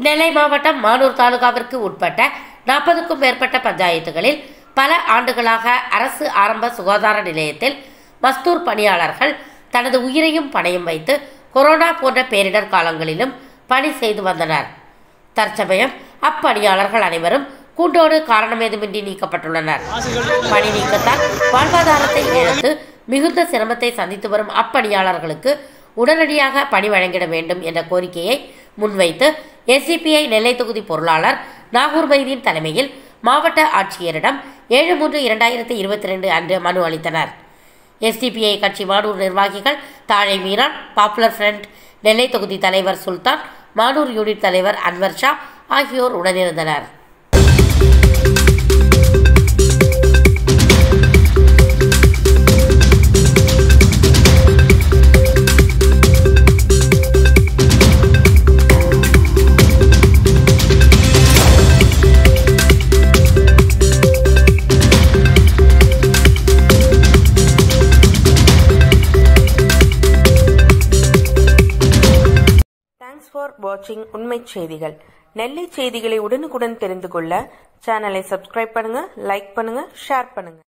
நெல்லை மாவட்டம் மானூர் தாலுகாவிற்கு உட்பட்ட நாற்பதுக்கும் மேற்பட்ட பஞ்சாயத்துகளில் பல ஆண்டுகளாக அரசு ஆரம்ப சுகாதார நிலையத்தில் மஸ்தூர் பணியாளர்கள் தனது உயிரையும் பணையும் வைத்து கொரோனா போன்ற பேரிடர் காலங்களிலும் பணி செய்து வந்தனர் தற்சமயம் அப்பணியாளர்கள் அனைவரும் கூண்டோடு காரணமேதுமின்றி நீக்கப்பட்டுள்ளனர் பணி நீக்கத்தால் வாழ்வாதாரத்தை இழந்து மிகுந்த சிரமத்தை சந்தித்து வரும் அப்பணியாளர்களுக்கு உடனடியாக பணி வழங்கிட வேண்டும் என்ற கோரிக்கையை முன்வைத்து எஸ்சிபிஐ நெல்லை தொகுதி பொருளாளர் நாகூர் மைதீன் தலைமையில் மாவட்ட ஆட்சியரிடம் ஏழு மூன்று இரண்டாயிரத்தி இருபத்தி ரெண்டு அன்று மனு அளித்தனர் எஸ்டிபிஐ கட்சி மானூர் நிர்வாகிகள் தாழை மீரான் பாப்புலர் ஃப்ரண்ட் நெல்லை தொகுதி தலைவர் சுல்தான் மானூர் யூனிட் தலைவர் அன்வர் ஷா ஆகியோர் உடனிருந்தனர் தேங்க்ஸ் ஃபார் வாட்சிங் உண்மை செய்திகள் நெல்லை செய்திகளை உடனுக்குடன் தெரிந்து கொள்ள சேனலை சப்ஸ்கிரைப் பண்ணுங்க லைக் பண்ணுங்க ஷேர் பண்ணுங்க